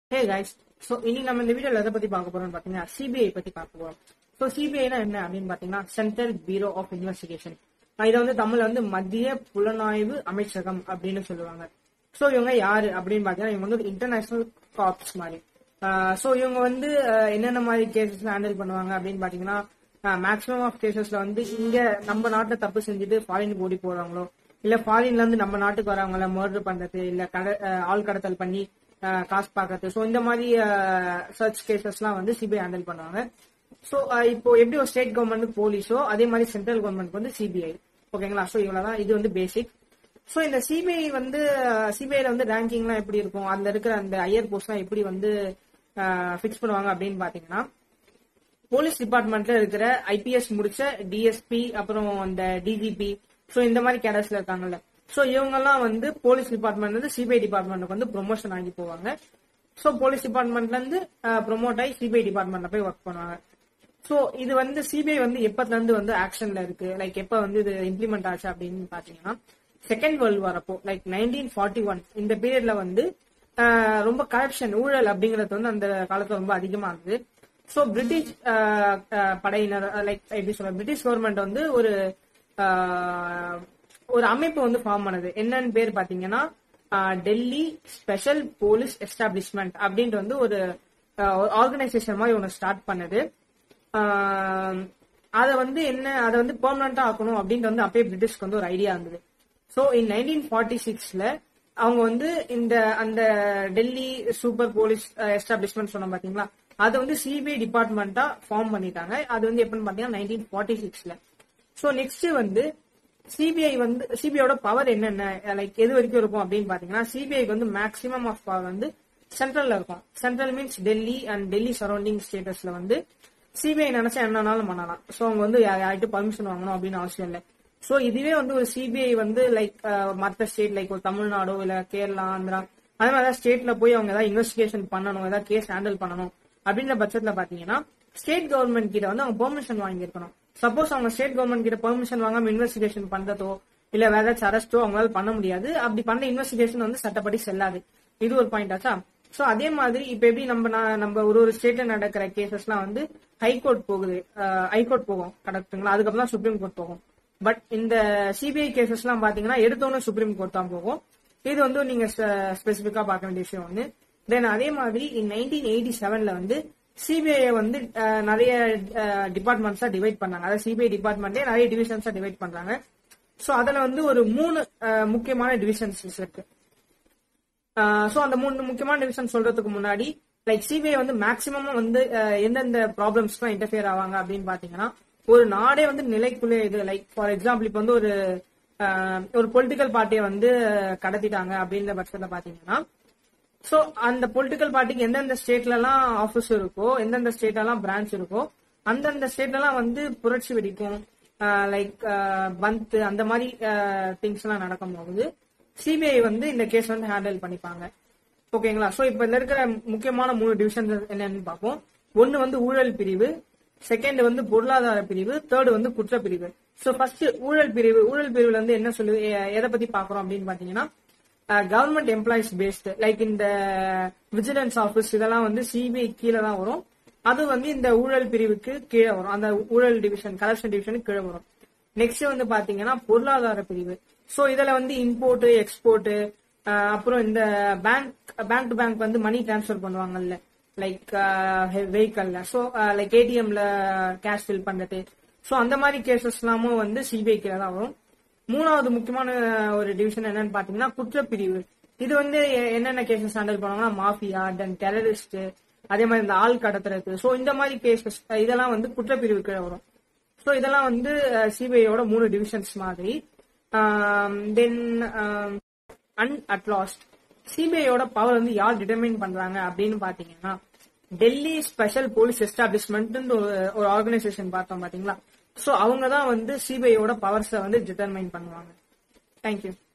hey guys so இன்னைக்கு நம்ம இந்த வீடியோல எதை பத்தி பார்க்க போறோம்னு பாத்தீங்கன்னா சிபிஐ பத்தி பார்க்க போறோம் ஸோ சிபிஐனா என்ன அப்படின்னு பாத்தீங்கன்னா சென்ட்ரல் பியூரோ ஆஃப் இன்வெஸ்டிகேஷன் இதை வந்து தமிழ்ல வந்து மத்திய புலனாய்வு அமைச்சகம் அப்படின்னு சொல்லுவாங்க ஸோ இவங்க யாரு அப்படின்னு பாத்தீங்கன்னா இவங்க வந்து இன்டர்நேஷனல் காப்ஸ் மாதிரி ஸோ இவங்க வந்து அஹ், என்னென்ன மாதிரி கேசஸ் ஹேண்டில் பண்ணுவாங்க அப்படின்னு பாத்தீங்கன்னா மேக்ஸிமம் ஆஃப் கேசஸ்ல வந்து இங்க நம்ம நாட்டுல தப்பு செஞ்சுட்டு ஃபாரின் ஓடி போறாங்களோ இல்ல ஃபாரின்ல இருந்து நம்ம நாட்டுக்கு வரவங்கள மர்டர் பண்றது இல்ல கட அஹ், ஆள் கடத்தல் பண்ணி அஹ், காசு பாக்குறது ஸோ இந்த மாதிரி சர்ச் கேசஸ்லாம் வந்து சிபிஐ ஹேண்டில் பண்ணுவாங்க ஸோ இப்போ எப்படி ஒரு ஸ்டேட் கவர்மெண்ட் போலீஸோ அதே மாதிரி சென்ட்ரல் கவர்மெண்ட் வந்து சிபிஐ ஓகேங்களா ஸோ இவ்வளவுதான் இது வந்து பேசிக் ஸோ இந்த சிபிஐ வந்து சிபிஐல வந்து ரேங்கிங்லாம் எப்படி இருக்கும் அதுல இருக்கிற அந்த ஹையர் போஸ்ட்லாம் எப்படி வந்து ஃபிக்ஸ் பண்ணுவாங்க அப்படின்னு பாத்தீங்கன்னா போலீஸ் டிபார்ட்மெண்ட்ல இருக்கிற ஐபிஎஸ் முடிச்ச டிஎஸ்பி அப்புறம் அந்த டிஜிபி ஸோ இந்த மாதிரி கேடர்ஸ்ல இருக்காங்கல்ல ஸோ இவங்கெல்லாம் வந்து போலீஸ் டிபார்ட்மெண்ட்ல இருந்து சிபிஐ டிபார்ட்மெண்ட்டுக்கு வந்து ப்ரொமோஷன் ஆகி போவாங்க ஸோ போலீஸ் டிபார்ட்மெண்ட்ல இருந்து ப்ரொமோட் ஆகி சிபிஐ டிபார்ட்மெண்ட்ல போய் ஒர்க் பண்ணுவாங்க ஸோ இது வந்து சிபிஐ வந்து எப்பத்துல இருந்து வந்து ஆக்ஷன்ல இருக்கு லைக் எப்ப வந்து இது இம்ப்ளிமெண்ட் ஆச்சு அப்படின்னு பாத்தீங்கன்னா செகண்ட் வேர்ல்டு வார் அப்போ லைக் நைன்டீன் ஃபார்ட்டி ஒன் இந்த பீரியட்ல வந்து ஆஹ், ரொம்ப கரப்ஷன் ஊழல் அப்படிங்கறது வந்து அந்த காலத்துல ரொம்ப அதிகமா இருந்தது ஸோ பிரிட்டிஷ் ஆஹ், ஆஹ், படையினர் லைக் எப்படி சொல்ற பிரிட்டிஷ் கவர்மெண்ட் வந்து ஒரு ஆஹ், ஒரு அமைப்பு வந்து ஃபார்ம் பண்ணது என்னன்னு பேர் பாத்தீங்கன்னா ஆஹ், டெல்லி ஸ்பெஷல் போலீஸ் எஸ்டாப்ளிஷ்மெண்ட் அப்படின்ட்டு வந்து ஒரு ஆர்கனைசேஷன் மாதிரி ஒன்று ஸ்டார்ட் பண்ணது அதை வந்து என்ன அதை வந்து பெர்மனண்டா ஆக்கணும் அப்படின்ட்டு வந்து அப்பயே பிரிட்டிஷ்க்கு வந்து ஒரு ஐடியா இருந்தது ஸோ இன் நைன்டீன் ஃபார்ட்டி சிக்ஸ்ல அவங்க வந்து இந்த அந்த டெல்லி சூப்பர் போலீஸ் எஸ்டாப்ளிஷ்மெண்ட் சொன்னோம் பாத்தீங்களா அதை வந்து சிபிஐ டிபார்ட்மெண்டா ஃபார்ம் பண்ணிட்டாங்க அது வந்து எப்படின்னு பாத்தீங்கன்னா நைன்டீன் ஃபார்ட்டி சிக்ஸ்ல ஸோ நெக்ஸ்ட் வந்து சிபிஐ வந்து சிபிஐயோட பவர் என்னென்ன லைக் எது வரைக்கும் இருக்கும் அப்படின்னு பாத்தீங்கன்னா சிபிஐக்கு வந்து மேக்ஸிமம் ஆஃப் பவர் வந்து சென்ட்ரல்ல இருக்கும் central means Delhi and Delhi surrounding ஸ்டேட்டஸ்ல வந்து சிபிஐ நினைச்சா என்னன்னாலும் பண்ணலாம் ஸோ அவங்க வந்து யா- யார்கிட்ட பர்மிஷன் வாங்கணும் அப்படின்னு அவசியம் இல்லை ஸோ இதுவே வந்து ஒரு சிபிஐ வந்து லைக் மற்ற ஸ்டேட் லைக் ஒரு தமிழ்நாடோ இல்ல கேரளா ஆந்திரா அதே மாதிரி ஏதாவது ஸ்டேட்ல போய் அவங்க ஏதாவது இன்வெஸ்டிகேஷன் பண்ணணும் ஏதாவது கேஸ் ஹேண்டில் பண்ணணும் அப்படின்ற பட்சத்துல பாத்தீங்கன்னா ஸ்டேட் கவர்மெண்ட் கிட்ட வந்து அவங்க பெர்மிஷன் வாங்கியிருக்கணும் சப்போஸ் அவங்க ஸ்டேட் கவர்மெண்ட் கிட்ட பெர்மிஷன் வாங்காம இன்வெஸ்டிகேஷன் பண்றதோ இல்ல வேற ஏதாச்சும் அரெஸ்டோ அவங்களால பண்ண முடியாது அப்படி பண்ண இன்வெஸ்டிகேஷன் வந்து சட்டப்படி செல்லாது இது ஒரு பாயிண்ட் ஆச்சா சோ அதே மாதிரி இப்ப எப்படி நம்ம நா- நம்ம ஒரு ஒரு ஸ்டேட்ல நடக்கிற கேசஸ்லாம் வந்து ஹைகோர்ட் போகுது ஹைகோர்ட் போகும் கரெக்ட்டுங்களா அதுக்கப்புறம் தான் சுப்ரீம் கோர்ட் போகும் பட் இந்த சிபிஐ கேசஸ்லாம் பாத்தீங்கன்னா எடுத்தோன்னே சுப்ரீம் கோர்ட் தான் போகும் இது வந்து நீங்க ஸ்பெசிபிக்கா பார்க்க வேண்டிய விஷயம் ஒன்று தென் அதே மாதிரி நைன்டீன் எயிட்டி செவன்ல வந்து சிபிஐ வந்து அஹ், நிறைய டிபார்ட்மெண்ட்ஸா டிவைட் பண்ணாங்க அதாவது சிபிஐ டிபார்ட்மெண்ட்டே நிறைய டிவிஷன்ஸா டிவைட் பண்றாங்க சோ அதுல வந்து ஒரு மூணு அஹ், முக்கியமான டிவிஷன்ஸ் இருக்கு ஸோ அந்த மூணு முக்கியமான டிவிஷன் சொல்றதுக்கு முன்னாடி லைக் சிபிஐ வந்து மேக்சிமம் வந்து அஹ், எந்தெந்த ப்ராப்ளம்ஸ்க்குலாம் இன்டர்ஃபியர் ஆவாங்க அப்படின்னு பாத்தீங்கன்னா ஒரு நாடே வந்து நிலைக்குள்ளே இது லைக் ஃபார் எக்ஸாம்பிள் இப்போ வந்து ஒரு அஹ், ஒரு பொலிட்டிக்கல் பார்ட்டியை வந்து கடத்திட்டாங்க அப்படின்ற பட்சத்துல பாத்தீங்கன்னா சோ அந்த பொலிட்டிக்கல் பார்ட்டிக்கு எந்தெந்த ஸ்டேட்ல எல்லாம் ஆபீஸ் இருக்கோ எந்தெந்த ஸ்டேட்ல எல்லாம் பிரான்ச் இருக்கோ அந்தந்த ஸ்டேட்ல எல்லாம் வந்து புரட்சி வெடிக்கும் லைக் பந்த் அந்த மாதிரி திங்ஸ் எல்லாம் நடக்கும் போது சிபிஐ வந்து இந்த கேஸ் வந்து ஹேண்டில் பண்ணிப்பாங்க ஓகேங்களா சோ இப்ப இதுல இருக்கிற முக்கியமான மூணு டிவிஷன் என்னன்னு பார்ப்போம் ஒன்னு வந்து ஊழல் பிரிவு செகண்ட் வந்து பொருளாதார பிரிவு தேர்ட் வந்து குற்ற பிரிவு சோ ஃபர்ஸ்ட் ஊழல் பிரிவு ஊழல் பிரிவுல வந்து என்ன சொல்லு எ- எதை பத்தி பாக்குறோம் அப்படின்னு பாத்தீங்கன்னா கவர்மெண்ட் எம்ப்ளாயிஸ் பேஸ்டு லைக் இந்த விஜிலன்ஸ் ஆஃபீஸ் இதெல்லாம் வந்து சிபிஐ கீழே தான் வரும் அது வந்து இந்த ஊழல் பிரிவுக்கு கீழே வரும் அந்த ஊழல் டிவிஷன் கரப்ஷன் டிவிஷனுக்கு கீழே வரும் நெக்ஸ்ட் வந்து பாத்தீங்கன்னா பொருளாதார பிரிவு சோ இதுல வந்து இம்போர்ட் எக்ஸ்போர்ட் அப்புறம் இந்த பேங்க் பேங்க் டு பேங்க் வந்து மணி டிரான்ஸ்ஃபர் பண்ணுவாங்கல்ல லைக் வெஹிக்கல்ல சோ லைக் ஏடிஎம்ல கேஷ் ஃபில் பண்றது சோ அந்த மாதிரி கேசஸ் எல்லாமும் வந்து சிபிஐ கீழே தான் வரும் மூணாவது முக்கியமான ஒரு டிவிஷன் என்னன்னு பாத்தீங்கன்னா குற்றப்பிரிவு இது வந்து எ- என்னென்ன கேசஸ் ஹேண்டில் பண்ணுவாங்கன்னா மாஃபியா தென் டெரரிஸ்ட் அதே மாதிரி இந்த ஆள் கடத்துறது சோ இந்த மாதிரி கேசஸ் இதெல்லாம் வந்து குற்றப்பிரிவு கீழே வரும் ஸோ இதெல்லாம் வந்து சிபிஐயோட மூணு டிவிஷன்ஸ் மாதிரி தென் அன் அட் லாஸ்ட் சிபிஐயோட பவர் வந்து யார் டிட்டர்மைன் பண்றாங்க அப்படின்னு பாத்தீங்கன்னா டெல்லி ஸ்பெஷல் போலீஸ் எஸ்டாப்ளிஷ்மெண்ட் ஒரு ஆர்கனைசேஷன் பார்த்தோம் பாத்தீங்களா சோ அவங்க தான் வந்து சிபிஐயோட பவர்ஸை வந்து டிட்டர்மைன் பண்ணுவாங்க தேங்க்யூ